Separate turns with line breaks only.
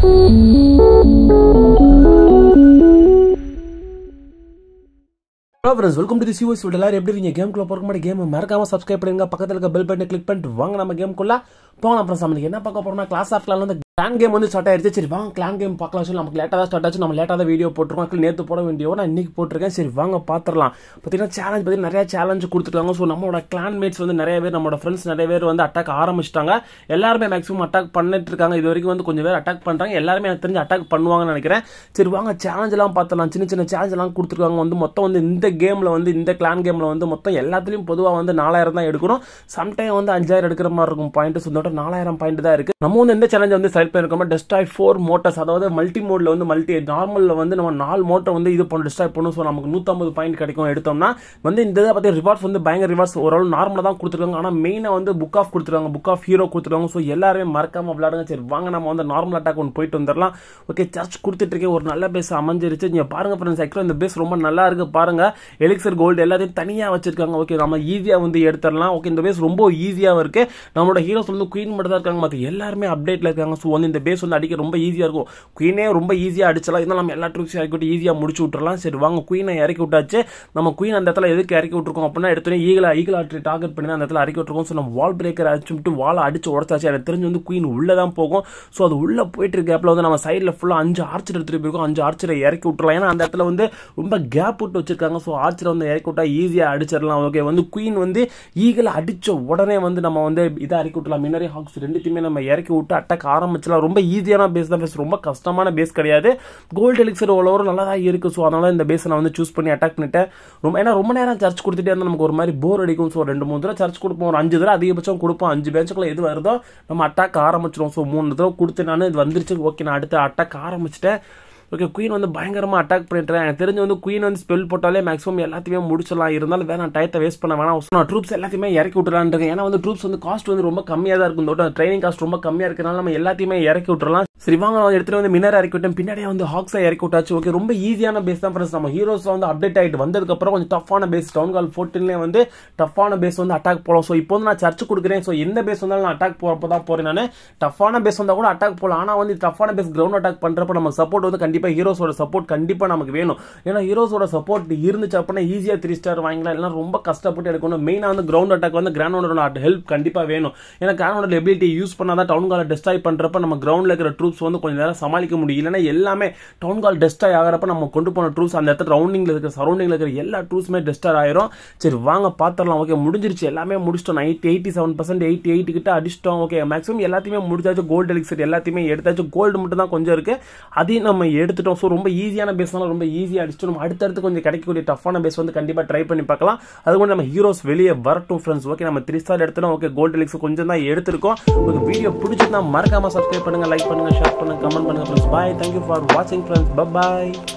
hello friends welcome to the COS video எல்லாரும் எப்படி இருக்கீங்க கேம்குள்ள போகிற மாதிரி கேம் மறக்காம சப்ஸ்கிரைப் பண்ணுங்க பக்கத்தில் இருக்க பெல் பட்டனை கிளிக் பண்ணிட்டு வாங்க நம்ம கேம்குள்ள போகலாம் அப்புறம் சமைக்க என்ன பார்க்க போறோம்னா கிளாஸ் ஆஃப் கிளான் வந்து கிளான் கேம் வந்து ஸ்டார்ட் ஆயிருச்சு சரி வாங்க கிளான் கேம் பார்க்கலாம் சொல்லி நமக்கு லேட்டாக தான் ஸ்டார்ட் ஆச்சு நம்ம லேட்டாக தான் வீடியோ போட்டிருக்கோம் நேற்று போட வீடியோ நான் இன்னைக்கு போட்டிருக்கேன் சரி வாங்க பார்த்துடலாம் பார்த்தீங்கன்னா சேலஞ்ச் பற்றி நிறைய சேலஞ்ச் கொடுத்துருக்காங்க ஸோ நம்மளோட கிளான் மேட்ஸ் வந்து நிறைய பேர் நம்மளோட ஃப்ரெண்ட்ஸ் நிறைய பேர் வந்து அட்டாக் ஆரம்பிச்சிட்டாங்க எல்லாருமே மேக்ஸிமம் அட்டாக் பண்ணிட்டு இருக்காங்க இது வரைக்கும் வந்து கொஞ்சம் பேர் அட்டாக் பண்ணுறாங்க எல்லாருமே எனக்கு தெரிஞ்சு அட்டாக் பண்ணுவாங்கன்னு நினைக்கிறேன் சரி வாங்க சேலஞ்ச் எல்லாம் பார்த்தலாம் சின்ன சின்ன சேலஞ்ச் எல்லாம் கொடுத்துருக்காங்க வந்து மொத்தம் வந்து இந்த கேமில் வந்து இந்த கிளான் கேமில் வந்து மொத்தம் எல்லாத்துலேயும் பொதுவாக வந்து நாலாயிரம் தான் எடுக்கணும் சம்டைம் வந்து அஞ்சாயிரம் எடுக்கிற மாதிரி இருக்கும் பாயிண்ட் சொந்தோட நாலாயிரம் பாயிண்ட் தான் இருக்கு நம்ம வந்து எந்த சேலஞ்ச் வந்து செலக்ட் பண்ணிருக்கோம் டெஸ்டாய் ஃபோர் மோட்டர்ஸ் அதாவது மல்டி மோட்ல வந்து மல்டி நார்மலில் வந்து நம்ம நாலு மோட்டர் வந்து இது பண்ண டிஸ்ட்ராய் பண்ணும் ஸோ நமக்கு நூற்றம்பது பாயிண்ட் கிடைக்கும் எடுத்தோம்னா வந்து இந்த இதை பற்றி ரிவார்ட்ஸ் வந்து பயங்கர ரிவார்ட்ஸ் ஓரளவு நார்மலாக தான் கொடுத்துருக்காங்க ஆனால் மெயினாக வந்து புக் ஆஃப் கொடுத்துருக்காங்க புக் ஆஃப் ஹீரோ கொடுத்துருக்காங்க ஸோ எல்லாருமே மறக்காம விளையாடுங்க சரி வாங்க நம்ம வந்து நார்மல் அட்டாக் ஒன்று போயிட்டு வந்துடலாம் ஓகே சர்ச் கொடுத்துட்டு இருக்கேன் ஒரு நல்ல பேஸ் அமைஞ்சிருச்சு நீங்கள் பாருங்க ஃப்ரெண்ட்ஸ் ஆக்சுவலாக இந்த பேஸ் ரொம்ப நல்லா இருக்கு பாருங்க எலிக்சர் கோல்டு எல்லாத்தையும் தனியாக வச்சிருக்காங்க ஓகே நம்ம ஈஸியாக வந்து எடுத்துடலாம் ஓகே இந்த பேஸ் ரொம்ப ஈஸியாக இருக்கு நம்மளோட ஹீரோஸ் வந்து குயின் மட்டும் தான் இருக்காங்க மற்ற எல்லாருமே அப்டேட்ல இருக்காங்க ஸோ வந்து இந்த பேஸ் வந்து அடிக்க ரொம்ப ஈஸியாக இருக்கும் குயினே ரொம்ப ஈஸியாக அடிச்சலாம் இருந்தாலும் நம்ம எல்லா ட்ரிக்ஸையும் இறக்கி விட்டு ஈஸியாக முடிச்சு விட்டுறலாம் சரி வாங்க குயினை இறக்கி விட்டாச்சு நம்ம குயின் அந்த இடத்துல எதுக்கு இறக்கி விட்டுருக்கோம் அப்படின்னா எடுத்தோடனே ஈகிளா ஈகிள் ஆட்ரி டார்கெட் பண்ணி தான் அந்த இடத்துல இறக்கி விட்டுருக்கோம் ஸோ நம்ம வால் பிரேக்கர் அடிச்சு விட்டு வாழை அடிச்சு உடச்சாச்சு எனக்கு தெரிஞ்சு வந்து குயின் உள்ளே தான் போகும் ஸோ அது உள்ளே போயிட்டு இருக்க கேப்பில் வந்து நம்ம சைடில் ஃபுல்லாக அஞ்சு ஆர்ச்சர் எடுத்துகிட்டு போயிருக்கோம் அஞ்சு ஆர்ச்சரை இறக்கி விட்டுறலாம் ஏன்னா அந்த இடத்துல வந்து ரொம்ப கேப் விட்டு வச்சிருக்காங்க ஸோ ஆர்ச்சரை வந்து இறக்கி விட்டா ஈஸியாக அடிச்சிடலாம் ஓகே வந்து குயின் வந்து ஈகிள் அடிச்ச உடனே வந்து நம்ம வந்து இதை இறக்கி விட்டலாம் மினரி ஹாக்ஸ் ரெண்டுத்தையுமே நம்ம இறக்கி விட்டு அட்டாக் ஆரம்பிச்சலாம் ரொம்ப ஈஸியான பேஸ் தான் பேஸ் ரொம்ப கஷ்டமான பேஸ் கிடையாது கோல்டு எலிக்சர் ஓவர் நல்லா தான் இருக்கு ஸோ அதனால இந்த பேஸை நான் வந்து சூஸ் பண்ணி அட்டாக் பண்ணிட்டேன் ரொம்ப ஏன்னா ரொம்ப நேரம் சர்ச் கொடுத்துட்டே இருந்தால் நமக்கு ஒரு மாதிரி போர் அடிக்கும் ஸோ ரெண்டு மூணு தடவை சர்ச் கொடுப்போம் ஒரு அஞ்சு தடவை அதிகபட்சம் கொடுப்போம் அஞ்சு பேட்சுக்குள்ள எது வருதோ நம்ம அட்டாக் ஆரம்பிச்சிடும் ஸோ மூணு தடவை கொடுத்து நான் இது வந்துருச்சு ஓகே நான் அடுத்த அட்டாக் ஆரம்பிச்சிட்டேன் ஓகே குயின் வந்து பயங்கரமாக அட்டாக் பண்ணிட்டுறேன் எனக்கு தெரிஞ்சு வந்து குயின் வந்து ஸ்பெல் போட்டாலே மேக்ஸிமம் எல்லாத்தையுமே முடிச்சிடலாம் இருந்தாலும் வேணாம் டயத்தை வேஸ்ட் பண்ண வேணாம் நான் ட்ரூப்ஸ் எல்லாத்தையுமே இறக்கி விட்டுலான் இருக்கேன் ஏன்னா வந்து ட்ரூப்ஸ் வந்து காஸ்ட் வந்து ரொம்ப கம்மியாக தான் இருக்கும் தோட்டம் ட்ரைனிங் காஸ்ட் ரொம்ப கம்மியாக இருக்கிறனால நம்ம எல்லாத்தையுமே இறக்கி விட்டுறலாம் சரி வாங்க நான் எடுத்துட்டு வந்து மினர் இறக்கி விட்டேன் பின்னாடியே வந்து ஹாக்ஸை இறக்கி விட்டாச்சு ஓகே ரொம்ப ஈஸியான பேஸ் தான் ஃப்ரெண்ட்ஸ் நம்ம ஹீரோஸ் வந்து அப்டேட் ஆகிட்டு வந்ததுக்கப்புறம் கொஞ்சம் டஃப்பான பேஸ் டவுன் கால் ஃபோர்டீன்லேயே வந்து டஃப்பான பேஸ் வந்து அட்டாக் போகலாம் ஸோ இப்போ வந்து நான் சர்ச் கொடுக்குறேன் ஸோ எந்த பேஸ் வந்தாலும் நான் அட்டாக் போகிறப்ப தான் போகிறேன் நான் டஃப்பான பேஸ் வந்தால் கூட அட்டாக் போகலாம் ஆனால் வந்து டஃப்பான பேஸ் கிரவுண்ட் அட்டாக் பண்ணுறப்ப நம்ம சப்போர்ட் வந்து கண்டிப்பாக ஹீரோஸோட சப்போர்ட் கண்டிப்பாக நமக்கு வேணும் ஏன்னா ஹீரோஸோட சப்போர்ட் இருந்துச்சு அப்படின்னா ஈஸியாக த்ரீ ஸ்டார் வாங்கலாம் இல்லைனா ரொம்ப கஷ்டப்பட்டு எடுக்கணும் மெயினாக வந்து கிரவுண்ட் அட்டாக் வந்து கிராண்ட் ஹெல்ப் கண்டிப்பாக வேணும் ஏன்னா கிராண்ட் எபிலிட்டி யூஸ் பண்ணால் தான் டவுன் காலை டெஸ்ட்ராய் பண்ணுறப்ப நம்ம கிரவுண்டில் இருக்கிற ட்ரூப்ஸ் வந்து கொஞ்சம் நேரம் சமாளிக்க முடியும் இல்லைன்னா எல்லாமே டவுன் கால் டெஸ்ட்ராய் ஆகிறப்ப நம்ம கொண்டு போன ட்ரூப்ஸ் அந்த இடத்துல ரவுண்டிங்கில் இருக்கிற சரௌண்டிங்கில் இருக்கிற எல்லா ட்ரூப்ஸுமே டெஸ்டார் ஆயிரும் சரி வாங்க பார்த்துடலாம் ஓகே முடிஞ்சிருச்சு எல்லாமே முடிச்சிட்டோம் night eighty seven percent eighty eight கிட்ட அடிச்சிட்டோம் ஓகே மேக்ஸிமம் எல்லாத்தையுமே முடிச்சாச்சு கோல்டு எலிக்சர் எல்லாத்தையுமே எடுத்தாச்சு கோல்டு மட்டும் தான் கொஞ்சம் இருக்கு அதையும் நம்ம எடுத்துட்டோம் ஸோ ரொம்ப ஈஸியான பேஸ்னால ரொம்ப ஈஸியாக அடிச்சிட்டு நம்ம அடுத்தடுத்து கொஞ்சம் கிடைக்கக்கூடிய டஃப்பான பேஸ் வந்து கண்டிப்பாக ட்ரை பண்ணி பார்க்கலாம் அது கூட நம்ம ஹீரோஸ் வெளியே வரட்டும் ஃப்ரெண்ட்ஸ் ஓகே நம்ம த்ரீ ஸ்டார் எடுத்துட்டோம் ஓகே கோல்டு எலிக்ஸ் கொஞ்சம் தான் எடுத்திருக்கோம் உங்களுக்கு வீடியோ பிடிச்சிருந்தா மறக்காம சப்ஸ்கிரைப் பண்ணுங்க லைக் பண்ணுங்க ஷேர் பண்ணுங்க கமெண்ட் பண்ணுங்க ஃப்ரெண்ட்ஸ் பாய் தேங்க்யூ ஃபார் வாட்சிங் ஃப்ரெண்ட்ஸ் பாய்